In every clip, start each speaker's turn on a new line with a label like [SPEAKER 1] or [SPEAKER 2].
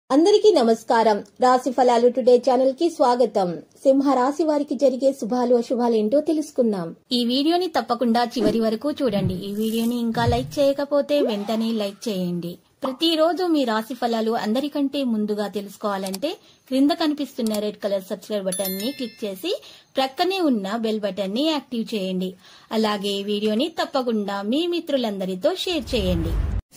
[SPEAKER 1] అందరికీ నమస్కారం రాశి ఫలాలు టుడే ఛానల్ కి స్వాగతం సింహ రాశి వారికి జరిగే శుభాలు అశుభాలు ఏంటో తెలుసుకుందాం
[SPEAKER 2] ఈ వీడియోని తప్పకుండా చివరి వరకు చూడండి ఈ వీడియోని ఇంకా లైక్ చేయకపోతే వెంటనే లైక్ చేయండి ప్రతిరోజు మీ రాశి ఫలాలు అందరికంటే ముందుగా తెలుసుకోవాలంటే క్రింద కనిపిస్తున్న రెడ్ కలర్ సబ్స్క్రైబ్ బటన్ ని క్లిక్ చేసి ప్రక్కనే ఉన్న బెల్ బటన్ ని యాక్టివ్ చేయండి అలాగే ఈ వీడియోని తప్పకుండా మీ మిత్రులందరితో షేర్ చేయండి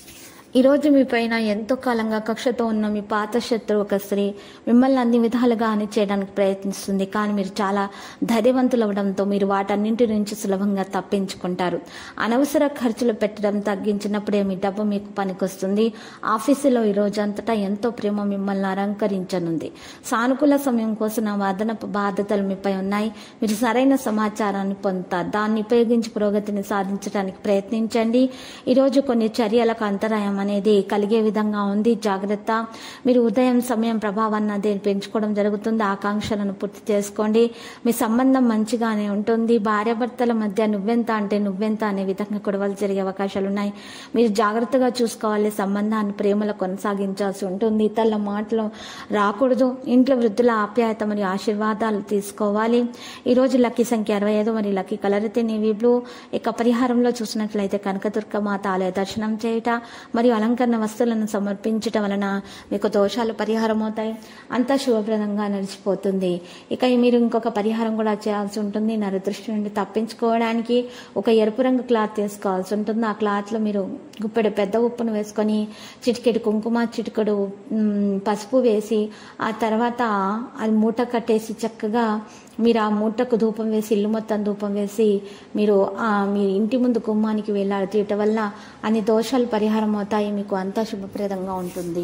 [SPEAKER 3] ఈ రోజు మీ పైన ఎంతో కాలంగా కక్షతో ఉన్న మీ పాత శత్రువు ఒక స్త్రీ మిమ్మల్ని అన్ని విధాలుగా హాని చేయడానికి ప్రయత్నిస్తుంది కానీ మీరు చాలా ధైర్యవంతులు అవడంతో మీరు వాటన్నింటి నుంచి సులభంగా తప్పించుకుంటారు అనవసర ఖర్చులు పెట్టడం తగ్గించినప్పుడే మీ డబ్బు మీకు పనికొస్తుంది ఆఫీసులో ఈ రోజు అంతటా ఎంతో ప్రేమ మిమ్మల్ని అలంకరించనుంది సానుకూల సమయం కోసం నా అదనపు బాధ్యతలు మీపై ఉన్నాయి మీరు సరైన సమాచారాన్ని పొందుతారు దాన్ని ఉపయోగించి పురోగతిని సాధించడానికి ప్రయత్నించండి ఈరోజు కొన్ని చర్యలకు అంతరాయం అనేది కలిగే విధంగా ఉంది జాగ్రత్త మీరు ఉదయం సమయం ప్రభావాన్ని అదే పెంచుకోవడం జరుగుతుంది ఆకాంక్షలను పూర్తి చేసుకోండి మీ సంబంధం మంచిగానే ఉంటుంది భార్యాభర్తల మధ్య నువ్వెంత అంటే నువ్వెంత అనే విధంగా గొడవలు జరిగే అవకాశాలు ఉన్నాయి మీరు జాగ్రత్తగా చూసుకోవాలి సంబంధాన్ని ప్రేమలో కొనసాగించాల్సి ఉంటుంది ఇతరుల మాటలు రాకూడదు ఇంట్లో వృద్ధుల ఆప్యాయత మరియు ఆశీర్వాదాలు తీసుకోవాలి ఈరోజు లక్కీ సంఖ్య అరవై ఐదు మరియు లక్కీ కలర్ అయితే నేవీ బ్లూ ఇక పరిహారంలో చూసినట్లయితే కనకదుర్గ మాత ఆలయ దర్శనం చేయుట మరియు అలంకరణ వస్తువులను సమర్పించటం వలన మీకు దోషాలు పరిహారం అవుతాయి అంతా శుభప్రదంగా నడిచిపోతుంది ఇక మీరు ఇంకొక పరిహారం కూడా చేయాల్సి ఉంటుంది నరదృష్టి నుండి తప్పించుకోవడానికి ఒక ఎరుపు రంగు క్లాత్ తీసుకోవాల్సి ఉంటుంది ఆ క్లాత్లో మీరు గుప్పెడు పెద్ద ఉప్పును వేసుకొని చిటికెడు కుంకుమ చిటికెడు మ్, పసుపు వేసి ఆ తర్వాత అది మూట కట్టేసి చక్కగా మీరు ఆ మూటకు ధూపం వేసి ఇల్లు మొత్తం ధూపం వేసి మీరు ఆ మీ ఇంటి ముందు గుమ్మానికి వెళ్ళాలి తీయటం వల్ల అన్ని దోషాలు పరిహారం అవుతాయి మీకు అంతా శుభప్రదంగా ఉంటుంది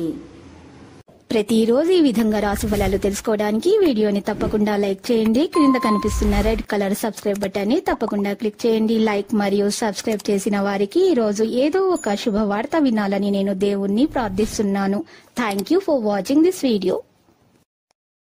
[SPEAKER 2] ప్రతిరోజు ఈ విధంగా రాశి ఫలాలు తెలుసుకోవడానికి ఈ వీడియోని తప్పకుండా లైక్ చేయండి క్రింద కనిపిస్తున్న రెడ్ కలర్ సబ్స్క్రైబ్ బటన్ ని తప్పకుండా క్లిక్ చేయండి లైక్ మరియు సబ్స్క్రైబ్ చేసిన వారికి ఈ రోజు ఏదో ఒక శుభవార్త వినాలని నేను దేవుణ్ణి ప్రార్థిస్తున్నాను thank you for watching this video